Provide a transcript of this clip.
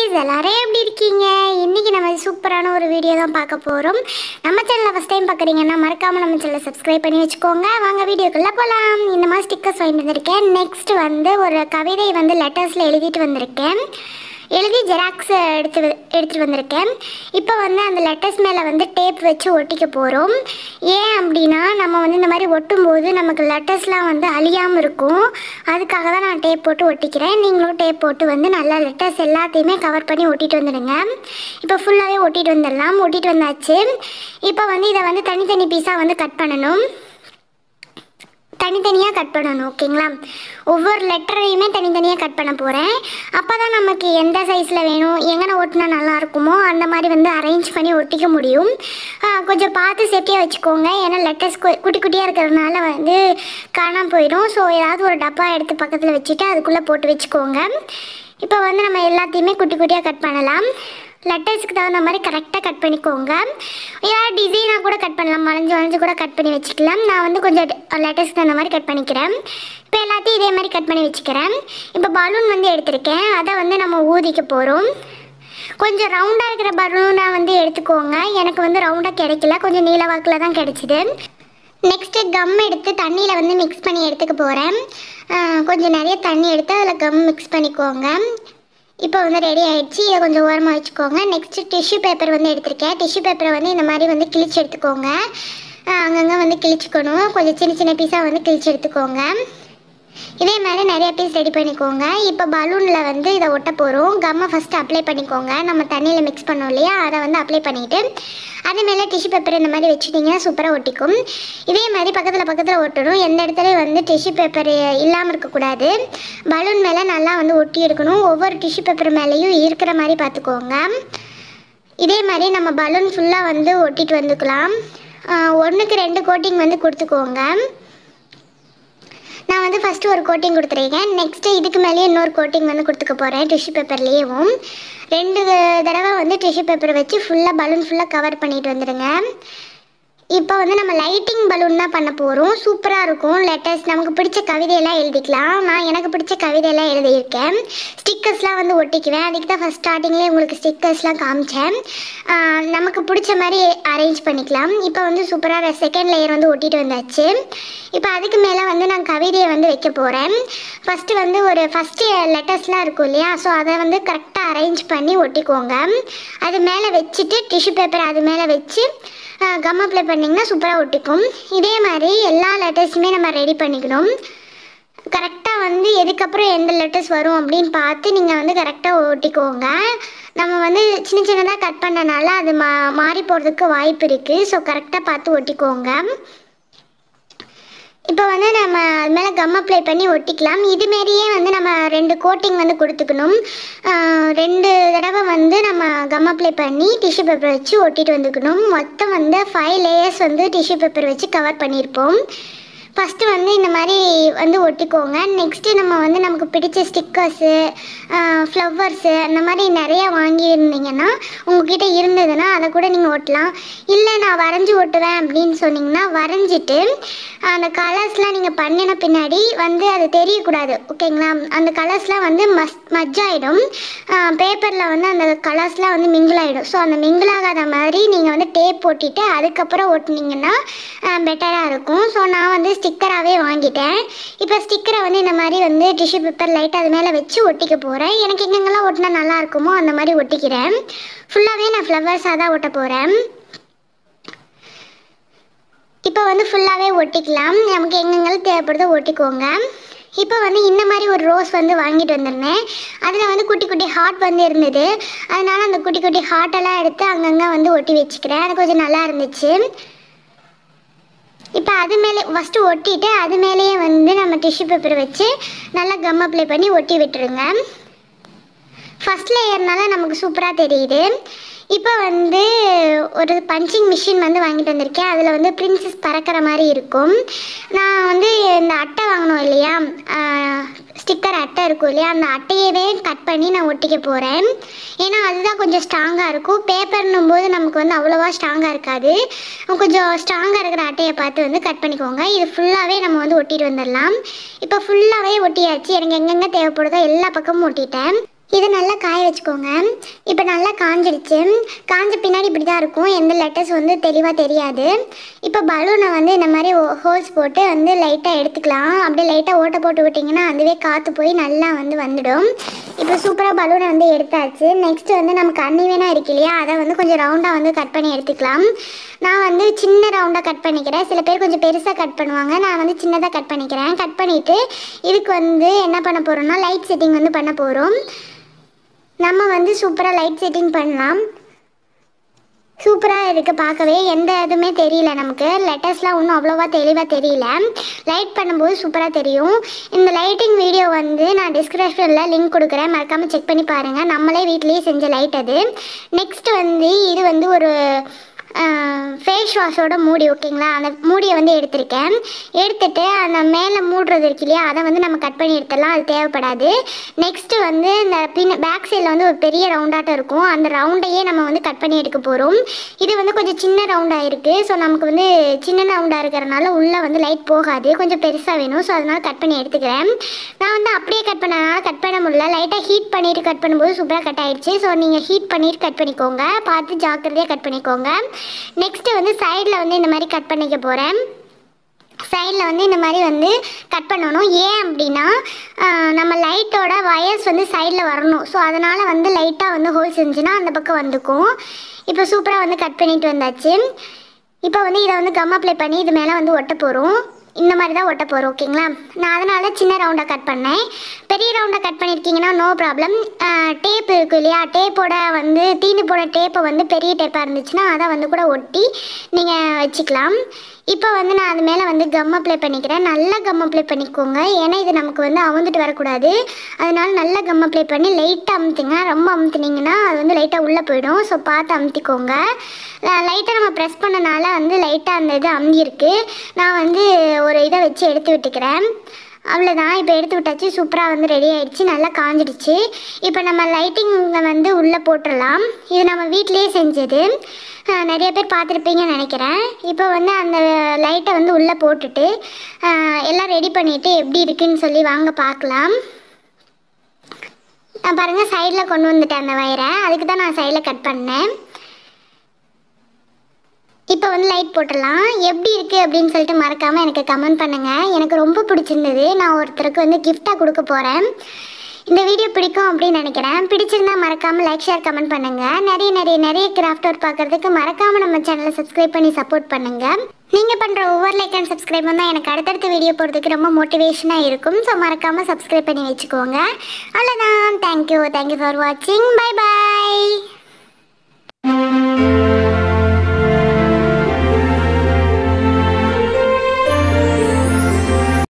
குட்டீஸ் எல்லாரும் எப்படி இருக்கீங்க இன்னைக்கு நம்ம சூப்பரான ஒரு வீடியோ தான் பார்க்க போகிறோம் நம்ம சேனலை ஃபஸ்ட் டைம் பார்க்குறீங்கன்னா மறக்காமல் நம்ம சேனலை சப்ஸ்கிரைப் பண்ணி வச்சுக்கோங்க வாங்க வீடியோக்குள்ளே போகலாம் இந்த மாதிரி ஸ்டிக்கர்ஸ் வாங்கிட்டு வந்திருக்கேன் நெக்ஸ்ட் வந்து ஒரு கவிதை வந்து லெட்டர்ஸில் எழுதிட்டு வந்திருக்கேன் எழுதி ஜெராக்ஸ் எடுத்து வ- எடுத்துகிட்டு வந்திருக்கேன் இப்போ வந்து அந்த லெட்டர்ஸ் மேலே வந்து டேப் வச்சு ஒட்டிக்க போகிறோம் ஏன் அப்படின்னா நம்ம வந்து இந்த மாதிரி ஒட்டும்போது நமக்கு லெட்டர்ஸ்லாம் வந்து அழியாமல் இருக்கும் அதுக்காக தான் நான் டேப் போட்டு ஒட்டிக்கிறேன் நீங்களும் டேப் போட்டு வந்து நல்லா லெட்டர்ஸ் எல்லாத்தையுமே கவர் பண்ணி ஒட்டிட்டு வந்துடுங்க இப்போ ஃபுல்லாகவே ஒட்டிட்டு வந்துடலாம் ஒட்டிட்டு வந்தாச்சு இப்போ வந்து இதை வந்து தனித்தனி பீஸாக வந்து கட் பண்ணணும் தனித்தனியாக கட் பண்ணணும் ஓகேங்களா ஒவ்வொரு லெட்டரையுமே தனித்தனியாக கட் பண்ண போகிறேன் அப்போ தான் நமக்கு எந்த சைஸில் வேணும் எங்கே ஒட்டினா நல்லா இருக்குமோ அந்த மாதிரி வந்து அரேஞ்ச் பண்ணி ஒட்டிக்க முடியும் ஆ, கொஞ்சம் பார்த்து சேஃப்டியாக வச்சுக்கோங்க ஏன்னா லெட்டர்ஸ் குட்டி குட்டியாக இருக்கிறதுனால வந்து காணாமல் போயிடும் ஸோ ஏதாவது ஒரு டப்பா எடுத்து பக்கத்தில் வச்சுட்டு அதுக்குள்ளே போட்டு வச்சுக்கோங்க இப்போ வந்து நம்ம எல்லாத்தையுமே குட்டி குட்டியாக கட் பண்ணலாம் லெட்டர்ஸ்க்கு தகுந்த மாதிரி கரெக்டாக கட் பண்ணிக்கோங்க ஏதாவது டிசைனாக கூட கட் பண்ணலாம் வளைஞ்சு வளைஞ்சு கூட கட் பண்ணி வச்சுக்கலாம் நான் வந்து கொஞ்சம் லெட்டர்ஸ்க்கு தகுந்த மாதிரி கட் பண்ணிக்கிறேன் இப்போ எல்லாத்தையும் இதே மாதிரி கட் பண்ணி வச்சுக்கிறேன் இப்போ பலூன் வந்து எடுத்திருக்கேன் அதை வந்து நம்ம ஊதிக்க போகிறோம் கொஞ்சம் ரவுண்டாக இருக்கிற பலூனாக வந்து எடுத்துக்கோங்க எனக்கு வந்து ரவுண்டாக கிடைக்கல கொஞ்சம் நீல வாக்கில் தான் கிடைச்சிது நெக்ஸ்ட்டு கம் எடுத்து தண்ணியில் வந்து மிக்ஸ் பண்ணி எடுத்துக்க போகிறேன் கொஞ்சம் நிறைய தண்ணி எடுத்து அதில் கம் மிக்ஸ் பண்ணிக்கோங்க இப்போ வந்து ரெடி ஆயிடுச்சு இதை கொஞ்சம் ஓரமாக வச்சுக்கோங்க நெக்ஸ்ட்டு டிஷ்யூ பேப்பர் வந்து எடுத்திருக்கேன் டிஷ்யூ பேப்பரை வந்து இந்த மாதிரி வந்து கிழிச்சு எடுத்துக்கோங்க அங்கங்கே வந்து கிழிச்சுக்கணும் கொஞ்சம் சின்ன சின்ன பீஸாக வந்து கிழிச்சு எடுத்துக்கோங்க இதே மாதிரி நிறைய பீஸ் ரெடி பண்ணிக்கோங்க இப்போ பலூனில் வந்து இதை ஒட்ட போகிறோம் கம்மை ஃபஸ்ட்டு அப்ளை பண்ணிக்கோங்க நம்ம தண்ணியில் மிக்ஸ் பண்ணோம் இல்லையா அதை வந்து அப்ளை பண்ணிவிட்டு அது மேலே டிஷ்யூ பேப்பர் இந்த மாதிரி வச்சுட்டிங்கன்னா சூப்பராக ஒட்டிக்கும் இதே மாதிரி பக்கத்தில் பக்கத்தில் ஒட்டணும் எந்த இடத்துலையும் வந்து டிஷ்யூ பேப்பர் இல்லாமல் இருக்கக்கூடாது பலூன் மேலே நல்லா வந்து ஒட்டி எடுக்கணும் ஒவ்வொரு டிஷ்யூ பேப்பர் மேலேயும் இருக்கிற மாதிரி பார்த்துக்கோங்க இதே மாதிரி நம்ம பலூன் ஃபுல்லாக வந்து ஒட்டிட்டு வந்துக்கலாம் ஒன்றுக்கு ரெண்டு கோட்டிங் வந்து கொடுத்துக்கோங்க நான் வந்து ஃபஸ்ட்டு ஒரு கோட்டிங் கொடுத்துருக்கேன் நெக்ஸ்ட்டு இதுக்கு மேலேயே இன்னொரு கோட்டிங் வந்து கொடுத்துக்க போகிறேன் டிஷ்யூ பேப்பர்லேயும் ரெண்டு தடவை வந்து டிஷ்யூ பேப்பர் வச்சு ஃபுல்லாக பலூன் ஃபுல்லாக கவர் பண்ணிட்டு வந்துடுங்க இப்போ வந்து நம்ம லைட்டிங் பலூன் தான் பண்ண போகிறோம் சூப்பராக இருக்கும் லெட்டர்ஸ் நமக்கு பிடிச்ச கவிதையெல்லாம் எழுதிக்கலாம் நான் எனக்கு பிடிச்ச கவிதையெல்லாம் எழுதியிருக்கேன் ஸ்டிக்கர்ஸ்லாம் வந்து ஒட்டிக்குவேன் அதுக்கு தான் ஃபஸ்ட் ஸ்டார்டிங்லேயே உங்களுக்கு ஸ்டிக்கர்ஸ்லாம் காமிச்சேன் ஆஹ் நமக்கு பிடிச்ச மாதிரி அரேஞ்ச் பண்ணிக்கலாம் இப்போ வந்து சூப்பராக செகண்ட் லேயர் வந்து ஒட்டிட்டு வந்தாச்சு இப்போ அதுக்கு மேலே வந்து நான் கவிதையை வந்து வைக்க போகிறேன் ஃபஸ்ட்டு வந்து ஒரு ஃபஸ்ட்டு லெட்டர்ஸ்லாம் இருக்கும் இல்லையா ஸோ அதை வந்து கரெக்டாக அரேஞ்ச் பண்ணி ஒட்டிக்கோங்க அது மேலே வச்சுட்டு டிஷ்யூ பேப்பர் அது மேலே வச்சு கம் அப்ளை பண்ணிங்கன்னா சூப்பராக ஒட்டிக்கும் இதே மாதிரி எல்லா லெட்டர்ஸுமே நம்ம ரெடி பண்ணிக்கணும் கரெக்டாக வந்து எதுக்கப்புறம் எந்த லெட்டர்ஸ் வரும் அப்படின்னு பார்த்து நீங்கள் வந்து கரெக்டாக ஒட்டிக்கோங்க நம்ம வந்து சின்ன சின்னதாக கட் பண்ணனால அது மா மாறி போகிறதுக்கு வாய்ப்பு இருக்குது ஸோ கரெக்டாக பார்த்து ஒட்டிக்கோங்க இப்போ வந்து நம்ம அது மேலே கம் அப்ளை பண்ணி ஒட்டிக்கலாம் இதுமாரியே வந்து நம்ம ரெண்டு கோட்டிங் வந்து கொடுத்துக்கணும் ஆஹ் ரெண்டு தடவை வந்து நம்ம கம் அப்ளை பண்ணி டிஷ்யூ பேப்பர் வச்சு ஒட்டிட்டு வந்துக்கணும் மொத்தம் வந்து ஃபைவ் லேயர்ஸ் வந்து டிஷ்யூ பேப்பர் வச்சு கவர் பண்ணியிருப்போம் ஃபஸ்ட்டு வந்து இந்த மாதிரி வந்து ஒட்டிக்கோங்க நெக்ஸ்ட்டு நம்ம வந்து நமக்கு பிடிச்ச ஸ்டிக்கர்ஸு ஃப்ளவர்ஸு அந்த மாதிரி நிறையா வாங்கியிருந்தீங்கன்னா உங்ககிட்ட இருந்ததுன்னா அதை கூட நீங்கள் ஒட்டலாம் இல்லை நான் வரைஞ்சி ஒட்டுவேன் அப்படின்னு சொன்னீங்கன்னா வரைஞ்சிட்டு அந்த கலர்ஸ்லாம் நீங்கள் பண்ணின பின்னாடி வந்து அது தெரியக்கூடாது ஓகேங்களா அந்த கலர்ஸ்லாம் வந்து மஸ் மஜ்ஜாயிடும் பேப்பரில் வந்து அந்த கலர்ஸ்லாம் வந்து மிங்கிள் ஆகிடும் ஸோ அந்த மிங்கிள் ஆகாத மாதிரி நீங்கள் வந்து டேப் போட்டிட்டு அதுக்கப்புறம் ஒட்டினீங்கன்னா பெட்டராக இருக்கும் ஸோ நான் வந்து ஸ்டிக்கராகவே வாங்கிட்டேன் இப்போ ஸ்டிக்கரை வந்து இந்த மாதிரி வந்து டிஷ்யூ பேப்பர் லைட் அது மேலே வச்சு ஒட்டிக்க போகிறேன் எனக்கு எங்கெங்கெல்லாம் ஒட்டினா நல்லா இருக்குமோ அந்த மாதிரி ஒட்டிக்கிறேன் ஃபுல்லாகவே நான் ஃப்ளவர்ஸாக தான் ஒட்ட போகிறேன் இப்போ வந்து ஃபுல்லாகவே ஒட்டிக்கலாம் நமக்கு எங்கெங்கெல்லாம் தேவைப்படுதோ ஒட்டிக்கோங்க இப்போ வந்து இந்த மாதிரி ஒரு ரோஸ் வந்து வாங்கிட்டு வந்திருந்தேன் அதில் வந்து குட்டி குட்டி ஹார்ட் வந்து இருந்தது அதனால அந்த குட்டி குட்டி ஹார்ட்டெல்லாம் எடுத்து அங்கங்கே வந்து ஒட்டி வச்சுக்கிறேன் அது கொஞ்சம் நல்லா இருந்துச்சு இப்போ அது மேலே ஃபஸ்ட்டு ஒட்டிட்டு அது மேலேயே வந்து நம்ம டிஷ்யூ பேப்பர் வச்சு நல்லா கம் அப்ளை பண்ணி ஒட்டி விட்டுருங்க ஃபஸ்ட் லேயர்னால நமக்கு சூப்பராக தெரியுது இப்போ வந்து ஒரு பஞ்சிங் மிஷின் வந்து வாங்கிட்டு வந்திருக்கேன் அதில் வந்து பிரின்சஸ் பறக்கிற மாதிரி இருக்கும் நான் வந்து இந்த அட்டை வாங்கினோம் இல்லையா ஸ்டிக்கர் அட்டை இருக்கும் இல்லையா அந்த அட்டையவே கட் பண்ணி நான் ஒட்டிக்க போகிறேன் ஏன்னா அதுதான் கொஞ்சம் ஸ்ட்ராங்காக இருக்கும் பேப்பர்னும் போது நமக்கு வந்து அவ்வளோவா ஸ்ட்ராங்காக இருக்காது கொஞ்சம் ஸ்ட்ராங்காக இருக்கிற அட்டையை பார்த்து வந்து கட் பண்ணிக்கோங்க இது ஃபுல்லாகவே நம்ம வந்து ஒட்டிட்டு வந்துடலாம் இப்போ ஃபுல்லாகவே ஒட்டியாச்சு எனக்கு எங்கெங்கே தேவைப்படுதோ எல்லா பக்கமும் ஒட்டிட்டேன் இதை நல்லா காய வச்சுக்கோங்க இப்போ நல்லா காஞ்சிடுச்சு காஞ்ச பின்னாடி இப்படி தான் இருக்கும் எந்த லெட்டர்ஸ் வந்து தெளிவாக தெரியாது இப்போ பலூனை வந்து இந்த மாதிரி ஹோல்ஸ் போட்டு வந்து லைட்டாக எடுத்துக்கலாம் அப்படியே லைட்டாக ஓட்டை போட்டு விட்டிங்கன்னா அதுவே காற்று போய் நல்லா வந்து வந்துடும் இப்போ சூப்பராக பலூனை வந்து எடுத்தாச்சு நெக்ஸ்ட் வந்து நமக்கு அன்னி வேணா இருக்கு இல்லையா அதை வந்து கொஞ்சம் ரவுண்டாக வந்து கட் பண்ணி எடுத்துக்கலாம் நான் வந்து சின்ன ரவுண்டாக கட் பண்ணிக்கிறேன் சில பேர் கொஞ்சம் பெருசாக கட் பண்ணுவாங்க நான் வந்து சின்னதாக கட் பண்ணிக்கிறேன் கட் பண்ணிவிட்டு இதுக்கு வந்து என்ன பண்ண போகிறோம்னா லைட் செட்டிங் வந்து பண்ண போகிறோம் நம்ம வந்து சூப்பராக லைட் செட்டிங் பண்ணலாம் சூப்பராக இருக்குது பார்க்கவே எந்த இதுவுமே தெரியல நமக்கு லெட்டர்ஸ்லாம் ஒன்றும் அவ்வளோவா தெளிவாக தெரியல லைட் பண்ணும்போது சூப்பராக தெரியும் இந்த லைட்டிங் வீடியோ வந்து நான் டிஸ்கிரிப்ஷனில் லிங்க் கொடுக்குறேன் மறக்காமல் செக் பண்ணி பாருங்கள் நம்மளே வீட்லேயே செஞ்ச லைட் அது நெக்ஸ்ட் வந்து இது வந்து ஒரு ஃபேஸ் வாஷோட மூடி ஓகேங்களா அந்த மூடியை வந்து எடுத்திருக்கேன் எடுத்துட்டு அந்த மேலே மூடுறது இருக்கு இல்லையா அதை வந்து நம்ம கட் பண்ணி எடுத்துடலாம் அது தேவைப்படாது நெக்ஸ்ட்டு வந்து இந்த பின் பேக் சைடில் வந்து ஒரு பெரிய ரவுண்டாட்டம் இருக்கும் அந்த ரவுண்டையே நம்ம வந்து கட் பண்ணி எடுக்க போகிறோம் இது வந்து கொஞ்சம் சின்ன ரவுண்டாக இருக்குது ஸோ நமக்கு வந்து சின்ன ரவுண்டாக இருக்கிறனால உள்ளே வந்து லைட் போகாது கொஞ்சம் பெருசாக வேணும் ஸோ அதனால் கட் பண்ணி எடுத்துக்கிறேன் நான் வந்து அப்படியே கட் பண்ணனால கட் பண்ண முடியல லைட்டாக ஹீட் பண்ணிட்டு கட் பண்ணும்போது சூப்பராக கட் ஆயிடுச்சு ஸோ நீங்கள் ஹீட் பண்ணிட்டு கட் பண்ணிக்கோங்க பார்த்து ஜாக்கிரதையாக கட் பண்ணிக்கோங்க நெக்ஸ்ட்டு வந்து சைடில் வந்து இந்த மாதிரி கட் பண்ணிக்க போகிறேன் சைடில் வந்து இந்த மாதிரி வந்து கட் பண்ணணும் ஏன் அப்படின்னா ஆஹ், நம்ம லைட்டோட வயர்ஸ் வந்து சைடில் வரணும் ஸோ அதனால் வந்து லைட்டாக வந்து ஹோல்ஸ் இருந்துச்சுன்னா அந்த பக்கம் வந்துக்கும் இப்போ சூப்பராக வந்து கட் பண்ணிட்டு வந்தாச்சு இப்போ வந்து இதை வந்து கம் அப்ளை பண்ணி இது மேலே வந்து ஒட்ட போகிறோம் இந்த மாதிரி தான் ஒட்ட போகிறோம் ஓகேங்களா நான் அதனால சின்ன ரவுண்டாக கட் பண்ணேன் பெரிய ரவுண்டாக கட் பண்ணியிருக்கீங்கன்னா நோ ப்ராப்ளம் டேப் இருக்கு இல்லையா டேப்போட வந்து தீந்து போன டேப்பை வந்து பெரிய டேப்பாக இருந்துச்சுன்னா அதை வந்து கூட ஒட்டி நீங்கள் வச்சுக்கலாம் இப்போ வந்து நான் அது மேலே வந்து கம் அப்ளை பண்ணிக்கிறேன் நல்லா கம் அப்ளை பண்ணிக்கோங்க ஏன்னா இது நமக்கு வந்து அவுந்துட்டு வரக்கூடாது அதனால நல்லா கம் அப்ளை பண்ணி லைட்டாக அமுத்துங்க ரொம்ப அமுத்துனீங்கன்னா அது வந்து லைட்டாக உள்ளே போயிடும் ஸோ பார்த்து அமுத்திக்கோங்க லைட்டாக நம்ம ப்ரெஸ் பண்ணனால வந்து லைட்டாக அந்த இது அமுந்திருக்கு நான் வந்து ஒரு இதை வச்சு எடுத்து விட்டுக்கிறேன் அவ்வளோதான் இப்போ எடுத்து விட்டாச்சு சூப்பராக வந்து ரெடி ஆயிடுச்சு நல்லா காஞ்சிடுச்சு இப்போ நம்ம லைட்டிங்கை வந்து உள்ளே போட்டுடலாம் இது நம்ம வீட்டிலேயே செஞ்சது அஹ் நிறைய பேர் பார்த்துருப்பீங்கன்னு நினைக்கிறேன் இப்போ வந்து அந்த லைட்டை வந்து உள்ளே போட்டுட்டு அஹ் எல்லாம் ரெடி பண்ணிவிட்டு எப்படி இருக்குன்னு சொல்லி வாங்க பார்க்கலாம் நான் பாருங்கள் சைடில் கொண்டு வந்துட்டேன் அந்த வயரை அதுக்கு தான் நான் சைடில் கட் பண்ணேன் இப்போ வந்து லைட் போட்டுடலாம் எப்படி இருக்குது அப்படின்னு சொல்லிட்டு மறக்காமல் எனக்கு கமெண்ட் பண்ணுங்கள் எனக்கு ரொம்ப பிடிச்சிருந்தது நான் ஒருத்தருக்கு வந்து கிஃப்டாக கொடுக்க போகிறேன் இந்த வீடியோ பிடிக்கும் அப்படின்னு நினைக்கிறேன் பிடிச்சிருந்தா மறக்காமல் லைக் ஷேர் கமெண்ட் பண்ணுங்கள் நிறைய நிறைய நிறைய கிராஃப்ட் ஒர்க் பார்க்குறதுக்கு மறக்காமல் நம்ம சேனலை சப்ஸ்கிரைப் பண்ணி சப்போர்ட் பண்ணுங்கள் நீங்கள் பண்ணுற ஒவ்வொரு லைக் அண்ட் சப்ஸ்கிரைப் தான் எனக்கு அடுத்தடுத்த வீடியோ போடுறதுக்கு ரொம்ப மோட்டிவேஷனாக இருக்கும் ஸோ மறக்காமல் சப்ஸ்கிரைப் பண்ணி வச்சுக்கோங்க அவ்வளோதான் தேங்க்யூ தேங்க்யூ ஃபார் வாட்சிங் பை பை